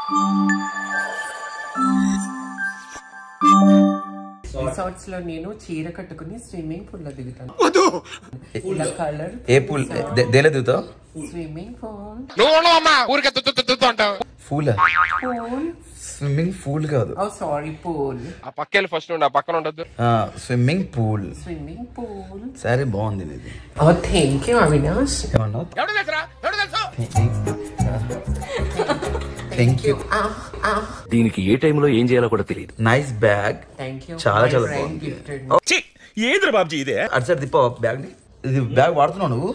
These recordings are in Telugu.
రిసార్ట్స్ లో నేను చీర కట్టుకుని స్విమ్మింగ్ పూల్ లో దిగుతాను ఇలా కలర్ ఏ పూల్ దేలే దిగుతావు swimming pool fool pool swimming pool కాదు ఓ సారీ పూల్ ఆ పక్కెళ్ళి ఫస్ట్ ఉండి ఆ పక్కన ఉండద్దు స్విమ్మింగ్ పూల్ స్విమ్మింగ్ పూల్ సరే బాగుంది ఇది ఓ థ్యాంక్ యూ అవినాష్ ఏమన్నావు థ్యాంక్ యూ దీనికి ఏ టైంలో ఏం చేయాలో కూడా తెలియదు నైస్ బ్యాగ్ థ్యాంక్ యూ చాలా చాలా బాగుంది. గిఫ్టెడ్ ఏంద్ర బాబ్జీ ఇదే అటు సైడ్ తిప్ప బ్యాగ్ ఇది బ్యాగ్ వాడుతున్నావు నువ్వు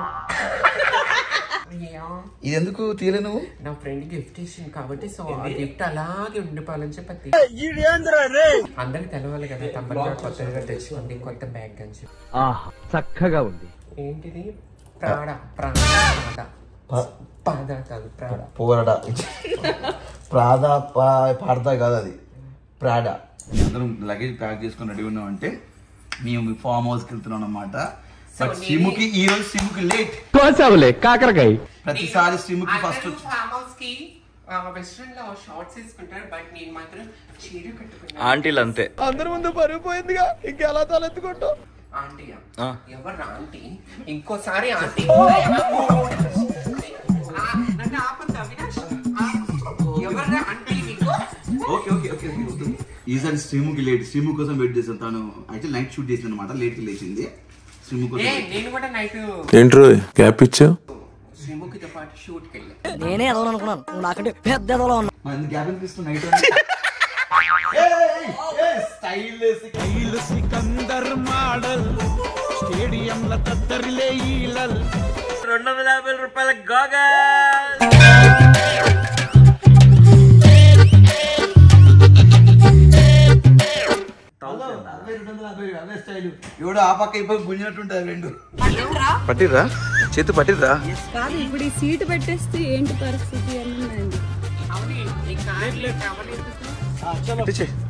ఇది ఎందుకు తీయలే నువ్వు నా ఫ్రెండ్ గిఫ్ట్ ఇచ్చింది కాబట్టి సో ఆ గిఫ్ట్ అలాగే ఉండిపోవాలని చెప్పి అందరికి తెలవాలి కదా తమ్ముడు కొత్తగా తెచ్చుకోండి కొత్త బ్యాగ్ అని చెప్పి ఆహా చక్కగా ఉంది ఏంటిది ప్రాడ ప్రాడ ప- పాద కాదు ప్రాడ పోరాడా ప్రాదా పా- పాడతా కాదు అది ప్రాడా అందరం లగేజ్ ప్యాక్ చేసుకొని రెడీ ఉన్నాం అంటే మేము ఫామ్ హౌస్కి వెళ్తున్నాం అనమాట బట్ సిమ్ముకి ఈ రోజు సిమ్ముకి లేట్ కోసావులే కాకరకాయ ప్రతిసారి సిమ్ముకి ఫస్ట్ అందరూ ఫామ్ హౌస్ కి వెస్ట్రన్ లో షార్ట్స్ వేసుకుంటారు బట్ నేను మాత్రం చీర కట్టుకున్నాను ఆంటీలు అంతే అందరి ముందు పరుగు పోయిందిగా ఇంకెలా తలెత్తుకుంటావు ఆంటీయా ఆ. ఎవరు ఆంటీ ఇంకోసారి ఆంటీ ఆ, నన్ను ఆపొద్దు, అవినాష్. ఆ, ఎవర్రా ఆంటీ నీకు ఓకే ఓకే ఓకే ఓకే ఈసారి శ్రీముకి లేట్ శ్రీము కోసం వెయిట్ చేస్తాను తను అయితే నైట్ షూట్ చేసింది అనమాట లేట్ కి లేచింది శ్రీము ఏ కోసం నేను కూడా నైట్ ఏంట్రో గ్యాప్ ఇచ్చావు శ్రీముఖితో పాటు షూట్ కి వెళ్ళా నేనే ఎదవను అనుకున్నాను నువ్వు నాకంటే పెద్ద ఎదవలో ఉన్నావు మన ఎందుకు గ్యాప్ అనిపిస్తుంది నైట్ స్టైల్ సికందర్ మోడల్ స్టేడియంల తత్తరిలే ఈలల్ రెండు వందల యాభై రూపాయల గోగా ఎవడో ఆ పక్క ఇప్పుడు గుంజినట్టుంటది రెండు పట్టిర్రా చేతు పట్టిర్రా కాదు ఇప్పుడు ఈ సీటు పెట్టేస్తే ఏంటి పరిస్థితి అని ఉందండి అవును ఈ కార్లో కావాలి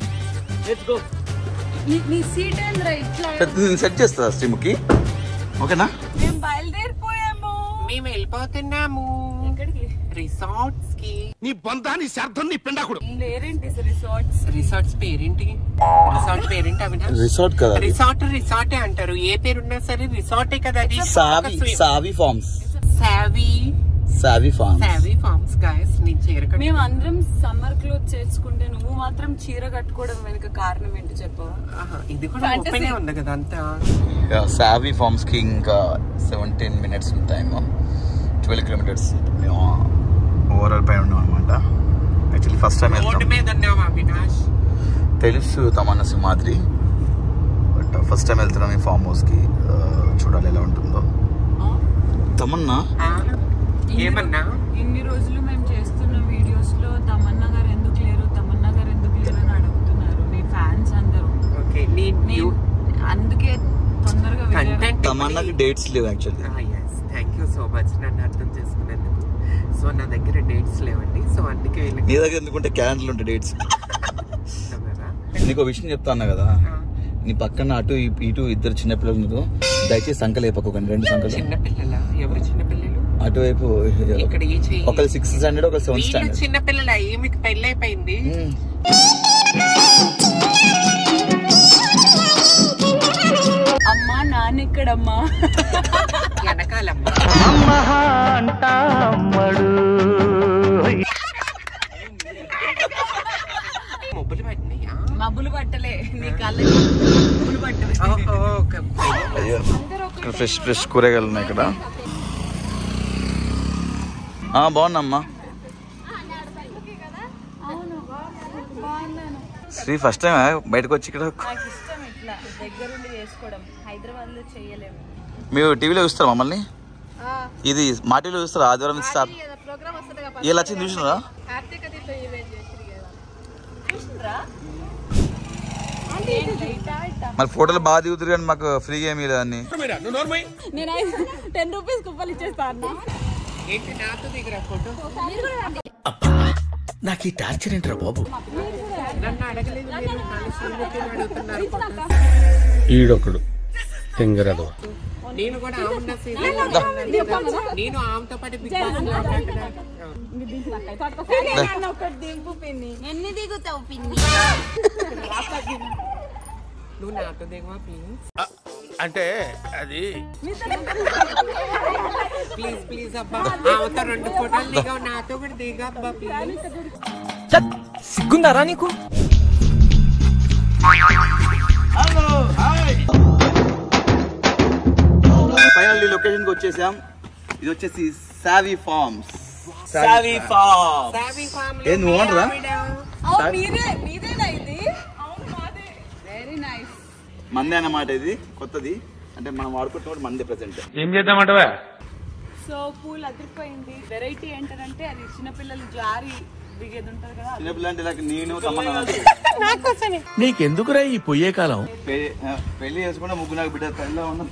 నీ- నీ సీట్ ఏంద్రా ఇట్లా సెట్ చేస్తా శ్రీముఖి ఓకేనా మేము బయలుదేరిపోయాము మేము వెళ్ళిపోతున్నాము ఎక్కడికి రిసార్ట్స్ కి నీ బంధాన్ని శార్థం నీ పిండాకుడు లేరేంటి రిసార్ట్స్ రిసార్ట్స్ పేరేంటి రిసార్ట్ పేరేంటి అవినాష్ రిసార్ట్ కదా రిసార్ట్ రిసార్టే అంటారు ఏ పేరున్నా సరే రిసార్టే కదా అది సావి సావి ఫార్మ్స్ సావి సావి ఫార్మ్స్ సావి ఫార్మ్స్ గాయస్ నేను చేరకండి మేము అందరం సమ్మర్ క్లోత్ చేసుకుంటే నువ్వు మాత్రం చీర కట్టుకోవడం వెనుక కారణం ఏంటి చెప్పవా ఇది కూడా Fantasy. ఓపెన్ ఉంది కదా అంతా సావి ఫార్మ్స్ కి ఇంకా seventeen minutes time twelve kilometres మేము ఓవరాల్ పైన ఉన్నాం అనమాట యాక్చువల్లీ ఫస్ట్ టైం రోడ్డు వెళ్తాం మీద ఉన్నావా అవినాష్ తెలుసు Tamannaah Simhadri but first time వెళ్తున్నాం ఈ ఫామ్ హౌస్ కి ఆ, చూడాలి ఎలా ఉంటుందో తమన్నా ఆ, ఏమన్నా ఇన్ని రోజులు మేము చేస్తున్న వీడియోస్ లో తమన్నా గారు ఎందుకు లేరు తమన్నా గారు ఎందుకు లేరు అని అడుగుతున్నారు మీ ఫ్యాన్స్ అందరూ ఓకే నీ నేను అందుకే తొందరగా విజయవాడ- కంటెంట్ తమన్నాకి డేట్స్ లేవు actually thank you so much నన్ను అర్థం చేసుకున్నందుకు సో నా దగ్గర డేట్స్ లేవండి సో అందుకే నీ వీళ్ళకి దగ్గర ఎందుకుంటే క్యాలెండర్ ఉంటాయి డేట్స్ ఇస్తాం కదా నీకు విషయం చెప్తా అన్నా కదా నీ పక్కన అటు ఇ- ఇటు ఇద్దరు చిన్న పిల్లలు ఉన్నారు. దయచేసి సంకలు వేపకండి రెండు సంకలు చిన్న పిల్లల ఎవరు చిన్న పిల్లలు అటువైపు ఇక్కడ ఈ చెయ్యి ఒకరు సిక్స్త్ స్టాండర్డ్ ఒకరు సెవెంత్ వీళ్ళు స్టాండర్డ్ చిన్న పిల్లల ఏమికి పెళ్ళైపోయింది అమ్మా నాన్న ఇక్కడమ్మా వెనకాలమ్మ మొబ్బులు పట్టినాయా మబ్బులు పట్టలే నీ కళ్ళ మబ్బులు పట్టలే ఓకే ఇక్కడ ఫ్రెష్ ఫ్రెష్ కూరగాయలు ఉన్నాయి ఇక్కడ ఆ, బాగున్నామ్మా శ్రీ ఫస్ట్ టైం బయటకు వచ్చి ఇక్కడ నాకు ఇష్టం ఇట్లా దగ్గరుండి చేసుకోవడం హైదరాబాద్ లో చేయలేము మీరు టీవీలో చూస్తారా మమ్మల్ని ఇది మా టీవీలో చూస్తారా ఆదివారం ఇస్తారు ఇలా వచ్చింది చూసినారా మరి ఫోటోలు బాగా దిగుతారు కానీ మాకు ఫ్రీగా ఏమి లేదని నేను టెన్ రూపీస్ కుప్పలు ఇచ్చేస్తా అన్న ఏంటి నాతో దగ్గర ఫోటో నాకు ఈ టార్చర్ ఏంట్రా బాబు నన్ను అడగలేదు మీరు కానీ శ్రీమతిని అడుగుతున్నారు ఈడొకడు నేను కూడా ఆమె సీరియల్ నేను ఆమెతో పాటు బిగ్ బాస్ లో ఎన్ని దిగుతావు పిన్ని నువ్వు నాతో దిగవా ప్లీజ్ అంటే అది ప్లీజ్ ప్లీజ్ అబ్బా ఆమెతో రెండు ఫోటోలు దిగావు నాతో కూడా దిగా అబ్బా ప్లీజ్ సిగ్గుందారా నీకు ఫైనల్లీ లొకేషన్ కి వచ్చేసాం ఇది వచ్చేసి సావి ఫార్మ్స్ సావి ఫార్మ్ సావి ఫ్యామిలీ ఏ నువ్వు ఓనరా మీదే మీదేనా ఇది అవును మాదే వెరీ నైస్ మందే అన్నమాట ఇది కొత్తది అంటే మనం వాడుకుంటున్న మందే ప్రెసెంట్ ఏం చేద్దామంటవా సో పూల్ అదిరిపోయింది వెరైటీ ఏంటంటే అది చిన్నపిల్లలు జారి దిగేది ఉంటది కదా చిన్నపిల్ల అంటే నాకు నేను తమ్మన్నా నీకెందుకురా ఈ పొయ్యే కాలం పె- ఆ, పెళ్లి చేసుకుంటే ముగ్గు నాకు బిడ్డ తల్లిలో ఉన్నాం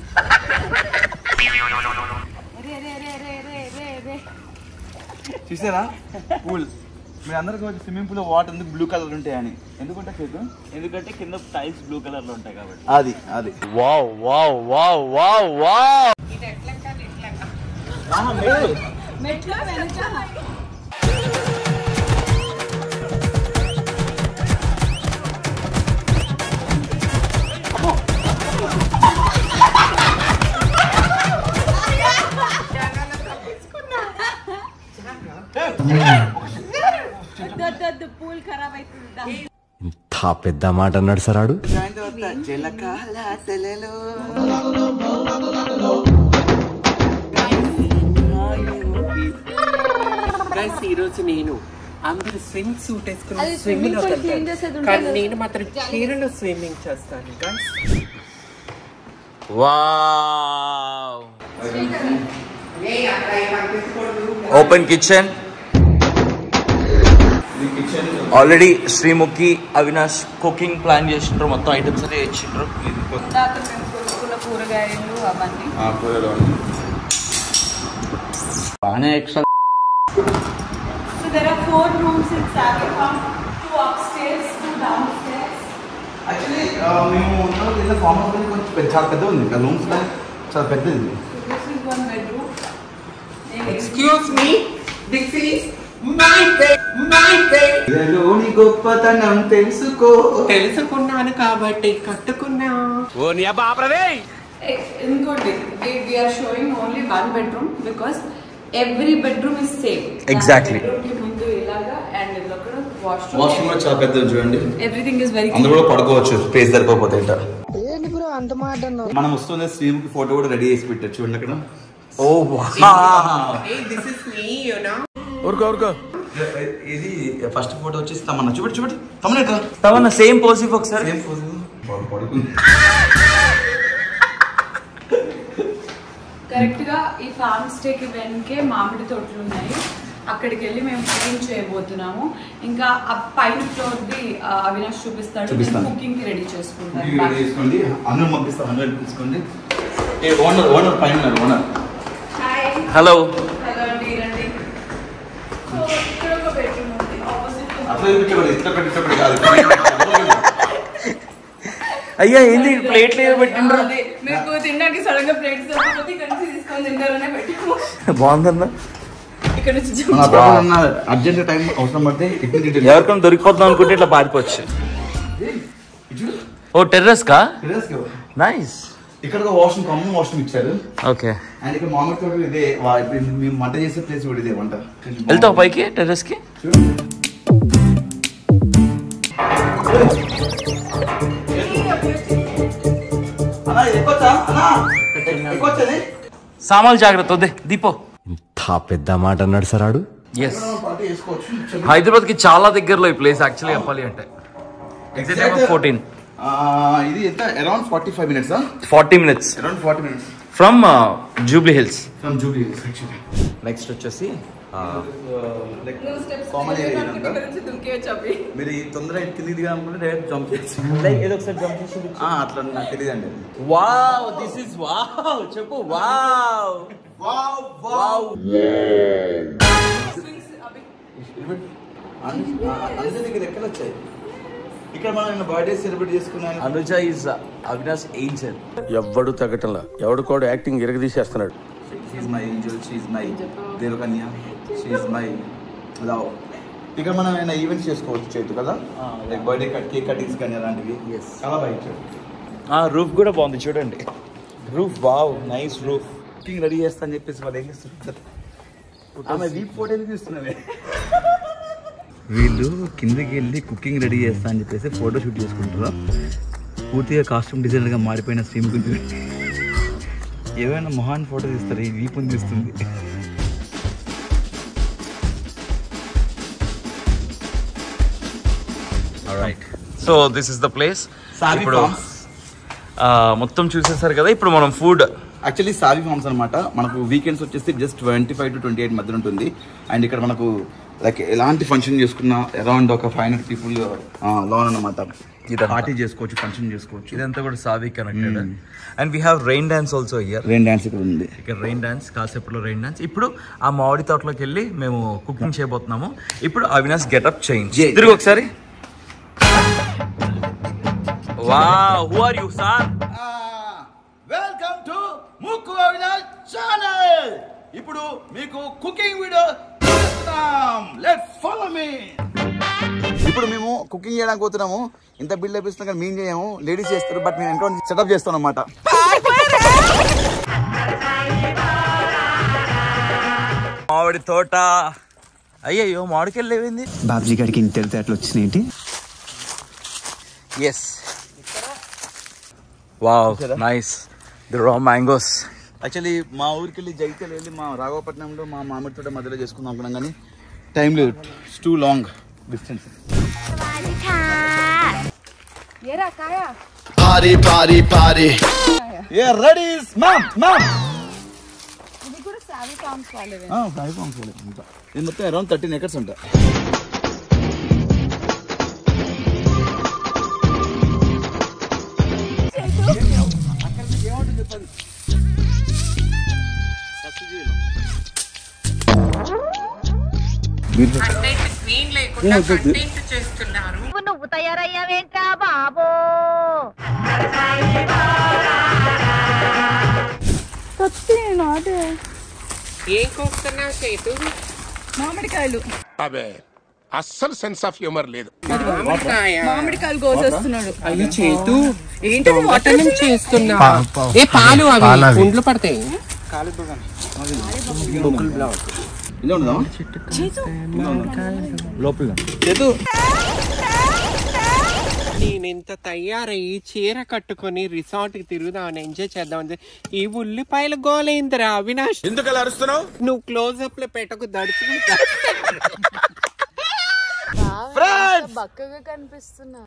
రే రే రే రే రే రే రే చూసారా పూల్ మీరు అందరికి వచ్చి స్విమ్మింగ్ పూల్ వాటర్ ఎందుకు బ్లూ కలర్ ఉంటాయని ఎందుకంటే చేతు ఎందుకంటే కింద టైల్స్ బ్లూ కలర్ లో ఉంటాయి కాబట్టి అది అది wow wow wow wow wow మెట్ల వెనక పూల్ ఖరాబ్ అవుతుంది ఇంత పెద్ద మాట అన్నాడు సరాడు జలకాల తెలెలు గైస్ ఈ రోజు నేను అందరూ స్విమ్ సూట్ వేసుకుని స్విమ్మింగ్ లో కానీ నేను మాత్రం చీరలో స్విమ్మింగ్ చేస్తాను guys wow open kitchen already Sreemukhi Avinash cooking plan చేసిండ్రు మొత్తం ఐటమ్స్ అనే ఇచ్చిండ్రు ఇందాక మేము కొనుక్కున్న కూరగాయలు అవన్నీ బాగానే extra So there are four rooms in Savvy Farm, two upstairs, two downstairs. Actually మేము ఉన్న ఫామ్ హౌస్ కొంచెం పెద్ద- చాలా పెద్ద ఉంది ఇంకా రూమ్స్ చాలా పెద్దది This is one bedroom. Excuse me this is my bed my bed ఇదలోని గొప్పతనం తెలుసుకో తెలుసుకున్నాను కాబట్టి కట్టుకున్నా ఓ నీ అబ్బా ఆపరదే Eh, ఇంకోటి we, we are showing only one bedroom because every bedroom is same. Exactly. bedroom కి ముందు ఇలాగా and ఇదిలో కూడా వాష్రూమ్ washroom. కూడా చాలా పెద్దది చూడండి Everything is very అందులో కూడా పడుకోవచ్చు స్పేస్ సరిపోతే ఇట్లా మనం వస్తుంది శ్రీముఖి ఫోటో కూడా రెడీ చేసి పెట్టారు చూడండి అక్కడ ఓ Hey, this is me, you know. ఊరుకో ఊరుకో ఇది ఫస్ట్ ఫోటో వచ్చేసి తమన్నా చూపెట్టు చూపెట్టు తమన్నా తమన్నా సేమ్ పోసిఫ్ ఒకసారి సేమ్ పోజ్ పడుకుంది కరెక్ట్ గా ఈ ఫార్మ్ స్టే కి వెనకే మామిడి తోటలు ఉన్నాయి అక్కడికి వెళ్ళి మేము కుకింగ్ చేయబోతున్నాము ఇంకా ఆ పైన ఫ్లోర్ ది ఆ, అవినాష్ చూపిస్తాడు చూపిస్తాను. కుకింగ్ కి రెడీ రెడీ చేసుకుంటాను చేసుకోండి అందరం పంపిస్తాం అందరం తీసుకోండి ఏ ఓనర్ ఓనర్ పైన ఉన్నారు ఓనర్ హలో హలో అండి రండి సో ఇక్కడ ఒక బెడ్రూమ్ ఉంది ఆపోజిట్ అట్లా చూపించబడి ఇట్లా పెట్టి ఇట్లా పెట్టి కాదు అయ్యా ఏంది ప్లేట్లు ఏదో పెట్టిండ్రు అదే మీకు తినడానికి సడన్ గా ప్లేట్స్ దొరకకపోతే ఇక్కడ నుంచి తీసుకొని తింటారనే పెట్టాము బాగుందన్నా ఇక్కడ నుంచి అర్జెంట్ టైం అవసరం పడితే ఇటు ఇటు ఇటు. ఎవరికైనా దొరికిపోతాం అనుకుంటే ఇట్లా పారిపోవచ్చు ఓ టెర్రస్ కా Terrace కి ఇవ్వు. నైస్ ఇక్కడ ఒక వాష్రూమ్ కామన్ వాష్రూమ్ ఇచ్చారు ఓకే అండ్ ఇక్కడ మామూలు తోట ఇదే వా- ఇప్పుడు మేము వంట చేసే ప్లేస్ కూడా ఇదే వంట వెళ్తావు పైకి టెర్రస్ కి అన్నా ఇది ఎక్కొచ్చా అన్నా ఎక్కొచ్చది సామాన్లు జాగ్రత్త వద్దే దీపో ఇంత పెద్ద మాట అన్నాడు సరాడు ఎస్ పార్టీ చేసుకోవచ్చు హైదరాబాద్ కి చాలా దగ్గరలో ఈ ప్లేస్ యాక్చువల్లీ చెప్పాలి అంటే ఎగ్జాక్ట్ ఫోర్టీన్ ఆ, ఇది ఎంత around forty five minutes forty minutes around forty minutes from Jubilee Hills from Jubilee actually next వచ్చేసి లైక్ కామన్ ఏరియా ఇదంతా దుంకేయచ్చు అవి మీరు ఈ తొందర కిందికి దిగాలనుకుంటే డైరెక్ట్ జంప్ చేసి ఏదో ఒకసారి జంప్ చేసి ఆ, అట్లా నాకు తెలియదండి వావ్ దిస్ ఇస్ వావ్ చెప్పు వావ్ అందరి దగ్గర ఎక్కడ వచ్చాయి ఇక్కడ మనం బర్త్డే సెలబ్రేట్ చేసుకున్నాను అనుజ ఇస్ అవినాష్ ఏంజల్ ఎవ్వడు తగ్గటంలా ఎవడు కూడా యాక్టింగ్ ఎరగదీసేస్తున్నాడు she my angel she my దేవకన్య షీఈ్ మై లవ్ ఇక్కడ మనం ఏమైనా ఈవెంట్స్ చేసుకోవచ్చు చేతు కదా like birthday cut cake cuttings కానీ అలాంటివి Yes. చాలా బాగా ఇచ్చాడు రూఫ్ కూడా బాగుంది చూడండి roof wow nice roof cooking ready చేస్తా అని చెప్పేసి వాళ్ళు ఏం చేస్తారు ఆమె వీప్ ఫోటో ఎందుకు తీస్తున్నావే వీళ్ళు కిందకి వెళ్ళి కుకింగ్ రెడీ చేస్తా అని చెప్పేసి ఫోటో షూట్ చేసుకుంటారు పూర్తిగా కాస్ట్యూమ్ డిజైనర్గా మారిపోయిన స్ట్రీమ్ గురించి ఏమైనా మొహాన్ ఫోటో తీస్తారు ఈ వీపుని తీస్తుంది so this is the place Saavi ఇప్పుడు farms. ఆ, మొత్తం చూసేసారు కదా ఇప్పుడు మనం ఫుడ్ యాక్చువల్లీ సావి ఫార్మ్స్ అనమాట మనకు వీకెండ్స్ వచ్చేసి just twenty five to twenty eight మధ్య ఉంటుంది అండ్ ఇక్కడ మనకు లైక్ ఎలాంటి ఫంక్షన్ చేసుకున్నా అరౌండ్ ఒక ఫైవ్ హండ్రెడ్ పీపుల్ లోన్ అనమాట ఇదంతా. పార్టీ చేసుకోవచ్చు ఫంక్షన్ చేసుకోవచ్చు ఇదంతా కూడా Saavi connected and we have rain dance also here rain dance ఇక్కడ ఉంది ఇక్కడ రెయిన్ డాన్స్ కాసేపులో రెయిన్ డాన్స్ ఇప్పుడు ఆ మామిడి తోటలోకి వెళ్ళి మేము కుకింగ్ చేయబోతున్నాము ఇప్పుడు అవినాష్ గెటప్ చేంజ్ Yeah. తిరిగి ఒకసారి వా who are you sir welcome to Mukku Avinash channel ఇప్పుడు మీకు కుకింగ్ వీడియో చూపిస్తాం లెట్స్ ఫాలో మీ ఇప్పుడు మేము కుకింగ్ చేయడానికి పోతున్నాము ఇంత బిల్డప్ ఇస్తున్నాం కానీ మేము చేయము లేడీస్ చేస్తారు బట్ మేము ఎంతో సెటప్ చేస్తాం అనమాట మామిడి తోట అయ్యయ్యో మామిడికి లేవింది బాబ్జీ గారికి ఇంటి తెలితే అట్లా వచ్చినాయి yes wow nice the raw mangoes actually మా ఊరికి వెళ్ళి జైతల్ వెళ్ళి మా రాఘవపట్నంలో మా మామిడి తోట మధ్యలో చేసుకుందాం అనుకున్నాం కానీ టైం లేదు ఇట్స్ టూ లాంగ్ డిస్టెన్స్ పారి పారి పారి ఏ రెడీ మామ్ మామ్ ఇది కూడా సావి ఫార్మ్స్ వాళ్ళవే ఫైవ్ పాయింట్స్ ఇది మొత్తం అరౌండ్ థర్టీన్ ఎకర్స్ ఉంటాయి నువ్వు తయారయ్యావేంట్రా బాబో మామిడికాయలు అబే అస్సలు సెన్స్ ఆఫ్ హ్యూమర్ లేదు మామిడికాయలు కోసేస్తున్నాడు అయ్యో చేతు ఏంటి వాటర్ నుంచి చేస్తున్నా ఏ పాలు అవి ఉండ్లు పడతాయి ఇలా ఉండదా నేనెంత తయారయ్యి చీర కట్టుకొని రిసార్ట్ కి తిరుగుదామని ఎంజాయ్ చేద్దామని ఈ ఉల్లిపాయల గోలేందిరా అవినాష్ ఎందుకు అలా అరుస్తున్నావు నువ్వు క్లోజ్ అప్ లో పెట్టకు దడుచుకుంటా బక్కగా కనిపిస్తున్నా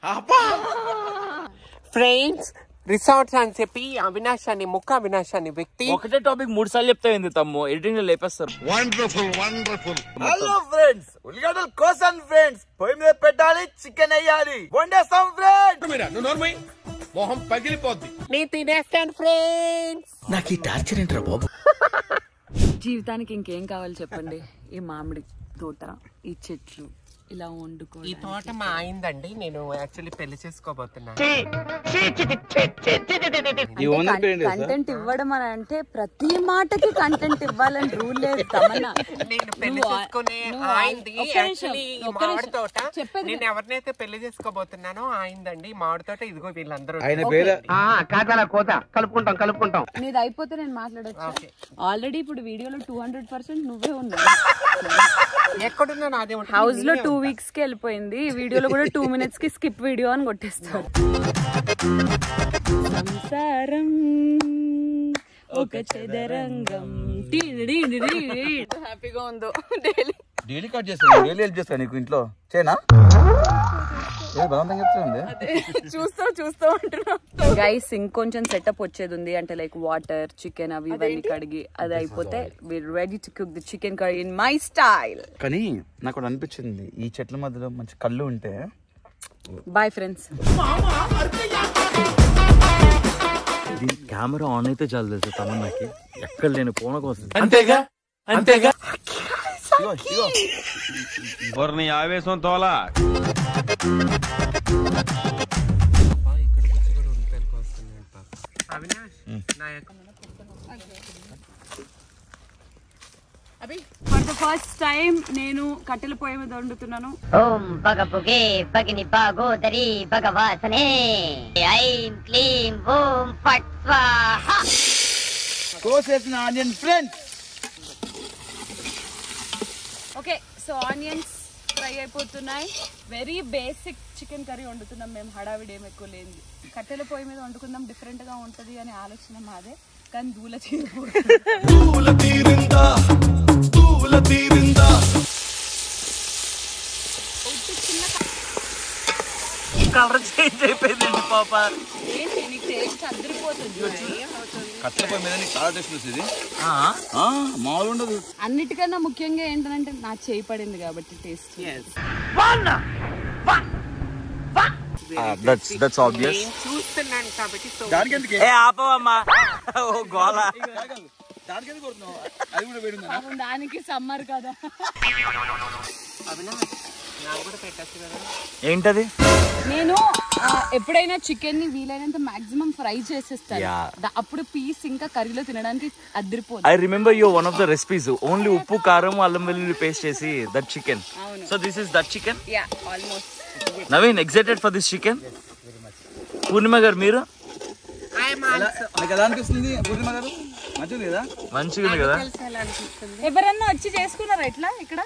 ఫ్రెండ్స్ రిసార్ట్స్ అని చెప్పి అవినాష్ అని ముక్క అవినాష్ అని వ్యక్తి ఒకటే టాపిక్ మూడు సార్లు చెప్తాయింది తమ్ము ఎడిటింగ్ లో లేపేస్తారు వండర్ఫుల్ వండర్ఫుల్ హలో ఫ్రెండ్స్ ఉల్లిగడ్డలు కోసాం ఫ్రెండ్స్ పొయ్యి మీద పెట్టాలి చికెన్ వేయాలి వండేస్తాం ఫ్రెండ్స్ నువ్వు నోర్మై మొహం పగిలిపోద్ది నేను తినేస్తాను ఫ్రెండ్స్ నాకు ఈ టార్చర్ ఏంట్రా బాబు జీవితానికి ఇంకేం కావాలి చెప్పండి ఈ మామిడి తోట ఈ చెట్లు ఇలా వండుకో ఈ తోట మా అయిందండి నేను యాక్చువల్లీ పెళ్లి చేసుకోబోతున్నా ఈ ఓనర్ పేరు ఏంటి సార్ కంటెంట్ ఇవ్వడం అని అంటే ప్రతి మాటకి కంటెంట్ ఇవ్వాలని రూల్ లేదు తమన్నా నేను పెళ్లి నువ్వు ఆ- చేసుకునే నువ్వు ఆయింది ఒక్క నిమిషం, యాక్చువల్లీ ఈ ఒక్క మామిడి నిమిషం. తోట చెప్పేది నేను ఎవరినైతే పెళ్లి చేసుకోబోతున్నానో ఆయిందండి ఈ మామిడి తోట ఇదిగో వీళ్ళందరూ ఆయన పేరు నీది అయిపోతే నేను మాట్లాడొచ్చు ఆల్రెడీ ఇప్పుడు వీడియోలో టూ హండ్రెడ్ పర్సెంట్ నువ్వే ఉన్నావు ఎక్కడున్నా నాదే ఉంటుంది. హౌస్ లో నేనే టూ ఉంటా. వీక్స్ కి వెళ్ళిపోయింది ఈ వీడియోలో కూడా టూ మినిట్స్ కి స్కిప్ వీడియో అని కొట్టేస్తారు సంసారం ఒక చదరంగం హ్యాపీగా ఉందో డైలీ డైలీ కట్ చేస్తాను డైలీ హెల్ప్ చేస్తాను నీకు ఇంట్లో చేయనా ఏ బలవంతంగా చెప్తుంది చూస్తూ చూస్తూ ఉంటున్నా గైస్ ఇంకొంచెం సెటప్ వచ్చేది ఉంది అంటే లైక్ వాటర్ చికెన్ అవి ఇవన్నీ కడిగి అది అయిపోతే ready to cook the chicken curry in my style కానీ నాకు ఒకటి అనిపించింది ఈ చెట్ల మధ్యలో మంచి కళ్ళు ఉంటే బాయ్ ఫ్రెండ్స్ కెమెరా ఆన్ అయితే చాలు తెలుసు తమన్నాకి ఎక్కడ లేని పోనకు వస్తుంది అంతేగా అంతేగా ఇగో ఇగో ఆవేశం తోలా ఇక్కడికి వచ్చి కూడా ఉల్లిపాయలు కోస్తున్నాడు పాప అవినాష్ నా యొక్క ఫర్ ద ఫస్ట్ టైం నేను కట్టెల పొయ్యి మీద వండుతున్నాను ఓం పగ పుగే పగిని పాగోదరి భగవాసనే ఐం క్లీం ఓం ఫట్ స్వాహ కోసేసిన onion friends okay so onions fry అయిపోతున్నాయి వెరీ బేసిక్ చికెన్ కర్రీ వండుతున్నాం మేము హడావిడి ఏం ఎక్కువ లేనిది కట్టెల పొయ్యి మీద వండుకుందాం డిఫరెంట్ గా ఉంటది అనే ఆలోచన మాదే కానీ దూల కలర్ చేంజ్ అయిపోయిందండి పాప ఏంటి నీకు టేస్ట్ అదిరిపోతుంది కట్టెల పొయ్యి మీద నీకు చాలా టేస్ట్ వస్తుంది మామూలు ఉండదు అన్నిటికన్నా ముఖ్యంగా ఏంటంటే నా చేయి పడింది కాబట్టి టేస్ట్ దట్స్ దట్స్ ఆబ్వియస్ నేను చూస్తున్నాను కాబట్టి సో దానికి ఎందుకు ఏ ఆపవమ్మా ఓ గోల దానికి ఎందుకు కొడుతున్నావు అది కూడా వేడి దానికి సమ్మర్ కదా అవినాష్ నాకు కూడా పెట్టచ్చు కదా ఏంటది నేను ఆ, ఎప్పుడైనా చికెన్ ని వీలైనంత మాక్సిమం ఫ్రై చేసేస్తాను Yeah. దా- అప్పుడు పీస్ ఇంకా కర్రీలో తినడానికి అదిరిపోదు I remember you one of the recipes only ఉప్పు కారం అల్లం వెల్లుల్లి పేస్ట్ చేసి దట్ చికెన్ అవును. So this is that chicken yeah almost Naveen excited for this chicken Purnima garu మీరు నీకు ఎలా అనిపిస్తుంది పూర్ణిమ గారు మంచిది కదా మంచిగా ఉంది కదా ఎలా అనిపిస్తుంది ఎవరన్నా వచ్చి చేసుకున్నారా ఇట్లా ఇక్కడ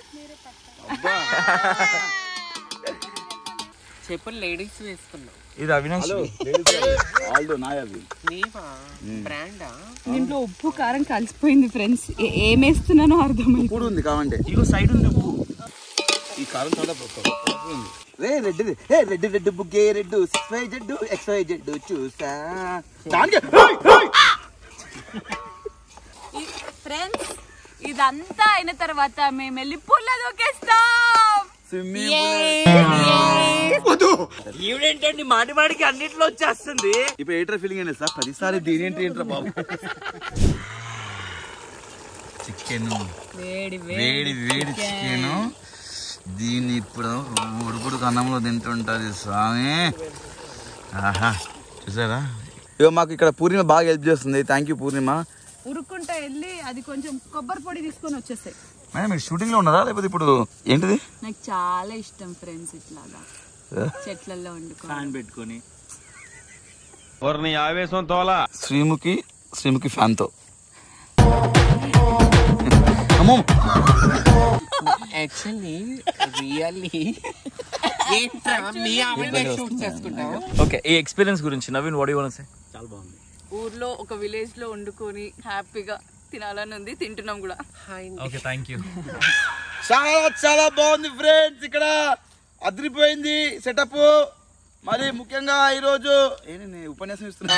చెప్పులు లేడీస్ వేసుకున్నావు ఇది అవినాష్ ఆల్డో నాయ అవి నీవా బ్రాండా దీంట్లో ఉప్పు కారం కలిసిపోయింది ఫ్రెండ్స్ ఏమేస్తున్నానో అర్థమైంది కూడా ఉంది కావంటే ఇగో సైడ్ ఉంది ఉప్పు ఈ కారం చాలా ఉంది రే రెడ్ హే రెడ్ రెడ్ బుగ్గే red six Y Z X Y Z చూసా దానికి ఫ్రెండ్స్ ఇదంతా అయిన తర్వాత మేము వెళ్ళి పుల్ల దూకేస్తాం ఈవిడేంటండి మాటి మాటికి అన్నిట్లో వచ్చేస్తుంది ఇప్పుడు ఏంట్రా ఫీలింగ్ అయినా సార్ ప్రతిసారి దీని ఏంటి ఏంట్రా బాబు చికెన్ వేడి వేడి వేడి చికెన్ దీన్ని ఇప్పుడు ఉడుకుడు అన్నంలో తింటుంటది స్వామి ఆహా చూసారా ఇగో మాకు ఇక్కడ పూర్ణిమ బాగా హెల్ప్ చేస్తుంది థ్యాంక్ యూ పూర్ణిమ ఉరుక్కుంటా వెళ్ళి అది కొంచెం కొబ్బరి పొడి తీసుకొని వచ్చేస్తాయి మేడం మీరు షూటింగ్ లో ఉన్నారా లేకపోతే ఇప్పుడు ఏంటిది నాకు చాలా ఇష్టం ఫ్రెండ్స్ ఇట్లాగా చెట్లలో వండుకో ఫ్యాన్ పెట్టుకొని ఆవేశం తోలా శ్రీముఖి శ్రీముఖి ఫ్యాన్ తో అమ్మో యాక్చువల్లీ రియల్లీ ఏంట్రా మీ ఆవిడ షూట్ చేసుకుంటావు ఓకే ఈ ఎక్స్పీరియన్స్ గురించి నవీన్ వాడి వన్ సే చాలా బాగుంది ఊర్లో ఒక విలేజ్ లో వండుకొని హ్యాపీగా తినాలని ఉంది తింటున్నాం కూడా హాయ్ ఓకే థ్యాంక్ యూ చాలా చాలా బాగుంది ఫ్రెండ్స్ ఇక్కడ అదిరిపోయింది సెటప్ మరి ముఖ్యంగా ఈరోజు ఏంటి నేను ఉపన్యాసం ఇస్తున్నా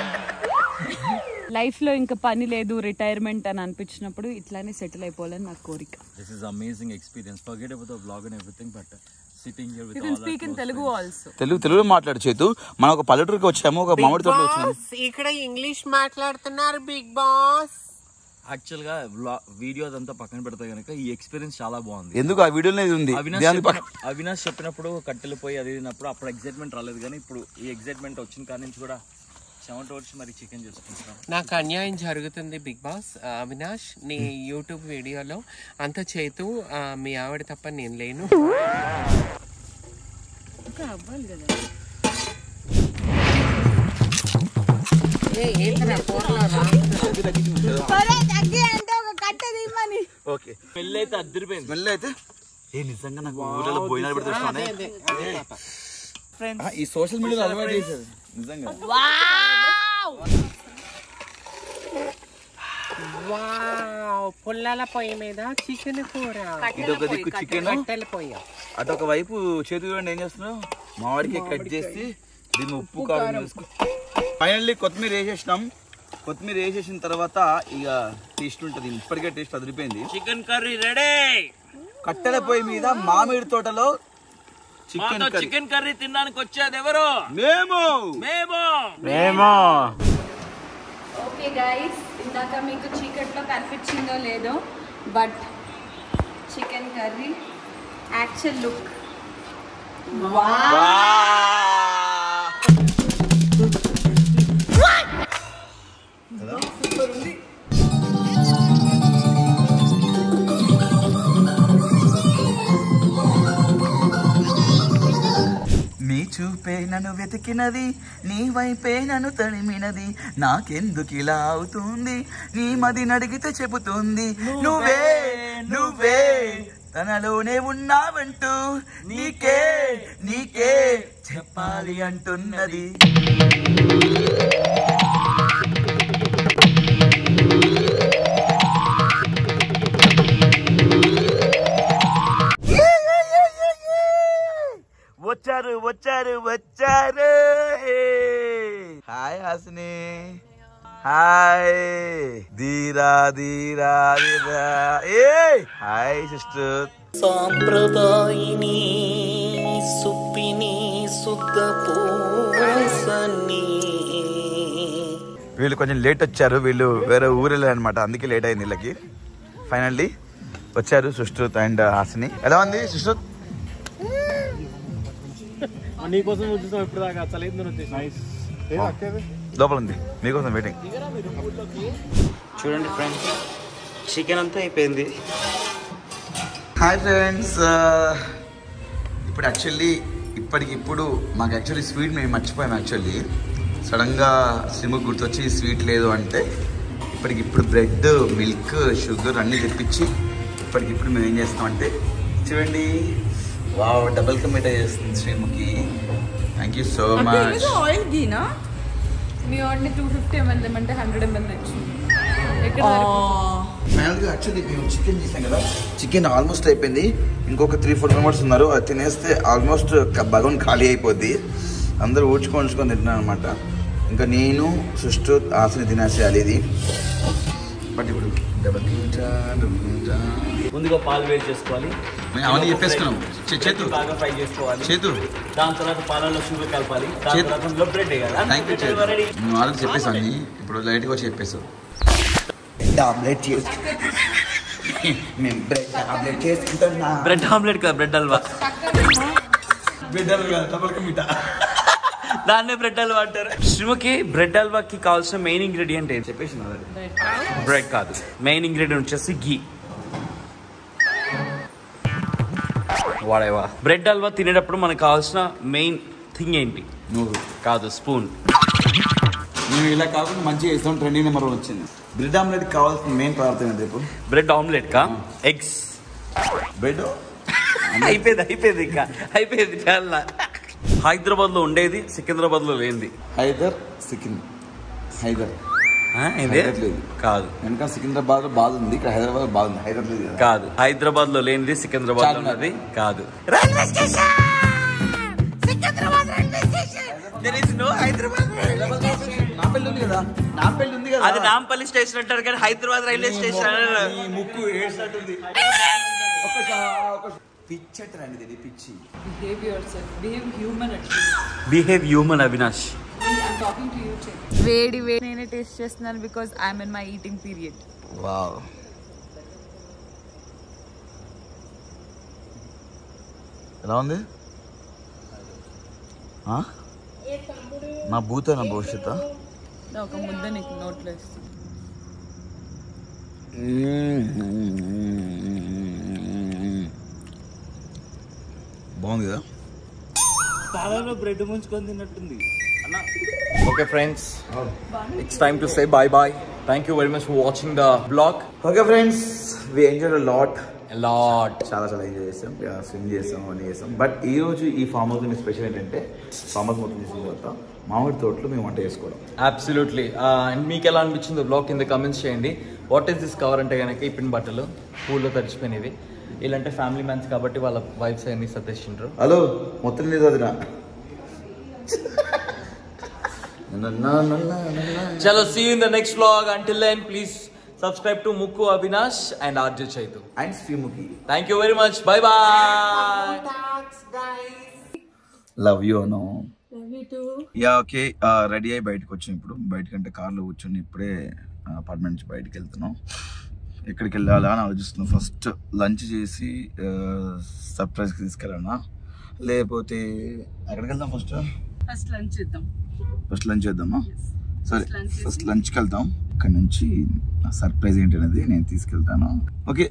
లైఫ్ లో ఇంకా పని లేదు రిటైర్మెంట్ అని అనిపించినప్పుడు ఇట్లానే సెటిల్ అయిపోవాలని నా కోరిక this is amazing experience forget about the vlog and everything but sitting here you with can speak in Telugu also Telugu తెలుగులో మాట్లాడు చేతు మనం ఒక పల్లెటూరుకి వచ్చాము ఒక మామిడి తోటలో వచ్చినాము బాస్ ఇక్కడ ఇంగ్లీష్ మాట్లాడుతున్నారు బిగ్ బాస్ యాక్చువల్ గా వీడియో అదంతా పక్కన పెడితే గనక ఈ ఎక్స్పీరియన్స్ చాలా బాగుంది ఎందుకు ఆ వీడియోలో ఇది ఉంది అవినాష్ దాని పక్క- చెప్పిన- అవినాష్ చెప్పినప్పుడు కట్టెలు పోయి అది తిన్నప్పుడు అప్పుడు ఎగ్జైట్మెంట్ రాలేదు కానీ ఇప్పుడు ఈ ఎగ్జైట్మెంట్ వచ్చిన కాడి నుంచి కూడా చెమట వచ్చి మరి చికెన్ చేసుకుంటున్నాం నాకు అన్యాయం జరుగుతుంది బిగ్ బాస్ ఆ, అవినాష్ నీ యూట్యూబ్ వీడియోలో అంత చేతు ఆ, మీ ఆవిడ తప్ప నేను లేను ఇంకా అవ్వాలి కదా ఏ, ఏంట్రా కూరలో రా? అంటే ఒక కట్ట తీమని ఓకే పెళ్ళి అయితే అద్దరిపోయింది స్మెల్ అయితే ఏ నిజంగా నాకు ఊళ్ళలో భోజనాలు పెడితే వస్తున్నానే. అదే, అదే పాప. ఆ, ఈ సోషల్ మీడియాలో అలవాటు చేసేది నిజంగా వావ్ పుల్లల పొయ్యి మీద చికెన్ కూర ఇది ఒక దిక్కు చికెన్ కట్టెల పొయ్యి అటు ఒక వైపు చేతి చూడండి ఏం చేస్తున్నావు మామిడికి కట్ చేసి దీన్ని ఉప్పు కారం వేసుకో ఫైనల్లీ కొత్తిమీర వేసేసినాం కొత్తిమీర వేసేసిన తర్వాత ఇక టేస్ట్ ఉంటుంది ఇప్పటికే టేస్ట్ అదిరిపోయింది చికెన్ కర్రీ రెడీ కట్టెల పొయ్యి మీద మామిడి తోటలో చికెన్ కర్రీ చికెన్ కర్రీ తినడానికి వచ్చేది ఎవరు మేము మేము మేము ఓకే గైస్ ఇందాక మీకు చీకట్లో కనిపించిందో లేదో but chicken curry actual look Wow! వైపే నన్ను వెతికినది నీ వైపే నన్ను తడిమినది నాకెందుకు ఇలా అవుతుంది నీ మది నడిగితే చెబుతుంది నువ్వే నువ్వే తనలోనే ఉన్నావంటూ నీకే నీకే చెప్పాలి అంటున్నది వచ్చారు వచ్చారు వచ్చారు హాయ్ హాసిని హాయ్ ధీరా ధీరా ధీరా ఏ హాయ్ సిస్టర్ సాంప్రదాయిని సుప్పిని శుద్ధ పూసని వీళ్ళు కొంచెం లేట్ వచ్చారు వీళ్ళు వేరే ఊరు అనమాట అందుకే లేట్ అయింది వీళ్ళకి ఫైనల్లీ వచ్చారు సుశ్రుత్ అండ్ హాసిని ఎలా ఉంది సుశ్రుత్ నీకోసం చూస్తాం ఇప్పుడు దాకా చలేదు వచ్చేసి లోపల ఉంది మీకోసం వెయిటింగ్ చూడండి ఫ్రెండ్స్ చికెన్ అంతా అయిపోయింది హాయ్ ఫ్రెండ్స్ ఇప్పుడు యాక్చువల్లీ ఇప్పటికిప్పుడు మాకు యాక్చువల్లీ స్వీట్ మేము మర్చిపోయాం యాక్చువల్లీ సడన్గా సిమ్కి గుర్తొచ్చి స్వీట్ లేదు అంటే ఇప్పటికిప్పుడు బ్రెడ్ మిల్క్ షుగర్ అన్నీ తెప్పించి ఇప్పటికిప్పుడు మేము ఏం చేస్తామంటే చూడండి వావ్ డబల్ కమిటా చేస్తుంది Sreemukhi thank you so much oil గీనా మీ వాడిని టూ ఫిఫ్టీ ఎంఎల్ అంటే హండ్రెడ్ ఎంఎల్ తెచ్చింది ఎక్కడ ఫైనల్గా యాక్చువల్లీ మేము చికెన్ చేసాం కదా చికెన్ ఆల్మోస్ట్ అయిపోయింది ఇంకొక త్రీ ఫోర్ మెంబర్స్ ఉన్నారు అది తినేస్తే ఆల్మోస్ట్ బగన్ ఖాళీ అయిపోద్ది అందరూ ఊడ్చుకొని ఊడ్చుకొని తింటున్నాను అనమాట ఇంకా నేను సుష్టు ఆశని తినేసేయాలి ఇది బట్ ఇప్పుడు డబల్ కించా, డబల్ కించా. ముందుగా పాలు వేడి చేసుకోవాలి మేము అవన్నీ చెప్పేసుకున్నాం చే- చేతు బాగా ఫ్రై చేసుకోవాలి చేతు దాని తర్వాత పాలలో షుగర్ కలపాలి దాని చేతు. తర్వాత అందులో బ్రెడ్ వేయాలి థ్యాంక్ యూ చేతు నువ్వు ఆల్రెడీ చెప్పేసాను అన్ని ఇప్పుడు లైట్గా వచ్చి చెప్పేసావు ఆమ్లెట్ చేసి మేము బ్రెడ్ ఆమ్లెట్ చేసుకుంటున్నా బ్రెడ్ ఆమ్లెట్ కదా బ్రెడ్ హల్వా డబల్ కమిటా దాన్నే బ్రెడ్ హల్వా అంటారు శ్రీముఖి బ్రెడ్ హల్వాకి కావాల్సిన మెయిన్ ఇంగ్రీడియంట్ ఏంటి చెప్పేసి బ్రెడ్ కాదు మెయిన్ ఇంగ్రీడియంట్ వచ్చేసి గీ వాడేవా బ్రెడ్ హల్వా తినేటప్పుడు మనకు కావాల్సిన మెయిన్ థింగ్ ఏంటి నువ్వు కాదు స్పూన్ మేము ఇలా కాకుండా మంచిగా ఇస్తాం ట్రెండింగ్ నెంబర్ వన్ వచ్చింది బ్రెడ్ ఆమ్లెట్ కావాల్సిన మెయిన్ పదార్థం ఏంటి రేపు బ్రెడ్ ఆమ్లెట్ కా ఎగ్స్ బ్రెడ్ అయిపోయింది అయిపోయింది ఇంకా అయిపోయింది చాలా హైదరాబాద్ లో ఉండేది సికింద్రాబాద్ లో లేనిది హైదర్ సికిం హైదర్ ఆ, ఏంది? హైదర్ లేదు కాదు వెనక సికింద్రాబాద్ లో బాధ ఉంది ఇక్కడ హైదరాబాద్ లో బాధ ఉంది హైదర్ లేదు కదా కాదు హైదరాబాద్ లో లేనిది సికింద్రాబాద్ లో చార్మినార్. ఉన్నది కాదు నా పెళ్ళి ఉంది కదా నా పెళ్ళి ఉంది కదా అది నాంపల్లి స్టేషన్ అంటారు కానీ హైదరాబాద్ రైల్వే స్టేషన్ అనరు. ఈ ముక్కు ఏడ్చినట్టుంది పిచ్చట రండి ఇది పిచ్చి behave yourself behave human behave human Avinash talking to you వేడి వేడి నేనే టేస్ట్ చేస్తున్నాను because I'm in my eating period wow ఎలా ఉంది ఆ? నా భూత నా భవిష్యత్ ఒక ముద్ద నీకు నోట్లో ఇస్తుంది బాగుంది కదా పాలలో బ్రెడ్ ముంచుకొని తిన్నట్టుంది okay friends it's time to say bye bye thank you very much for watching the vlog okay friends we enjoy lot lot చాలా చాలా ఎంజాయ్ చేసాం స్విమ్ చేసాం అన్నీ చేసాం బట్ ఈ రోజు ఈ ఫామ్ హౌస్ స్పెషల్ ఏంటంటే ఫామ్ హౌస్ మొత్తం చేసిన తర్వాత మామిడి తోటలో మేము వంట చేసుకోవడం అబ్సల్యూట్లీ అండ్ మీకు ఎలా అనిపించింది బ్లాగ్ కింద కమెంట్స్ చేయండి వాట్ ఈస్ దిస్ కవర్ అంటే కనుక ఇప్పిన బట్టలు పూల్లో తడిచిపోయినవి ఇలాంటి ఫ్యామిలీ మ్యాన్స్ కాబట్టి వాళ్ళ వైఫ్స్ అన్ని సర్దేసిండ్రు హలో మొత్తం లేదు వదినా చలో see in the next vlog until then please subscribe to Mukku Avinash and RJ Chaitu and Sreemukhi thank you very much bye bye love you no ya okay ready అయ్యి బయటకు వచ్చాం ఇప్పుడు బయటకంటే కార్లో కూర్చొని ఇప్పుడే అపార్ట్మెంట్ నుంచి బయటకు వెళ్తున్నాం ఎక్కడికి వెళ్ళాలా అని ఆలోచిస్తున్నాం ఫస్ట్ లంచ్ చేసి సర్ప్రైజ్కి తీసుకెళ్ళానా లేకపోతే ఎక్కడికి వెళ్దాం ఫస్ట్ ఫస్ట్ లంచ్ ఇద్దాం ఫస్ట్ లంచ్ చేద్దామా సరే lunch ఫస్ట్ లంచ్కి వెళ్దాం ఇక్కడ నుంచి సర్ప్రైజ్ ఏంటి అనేది నేను తీసుకెళ్తాను ఓకే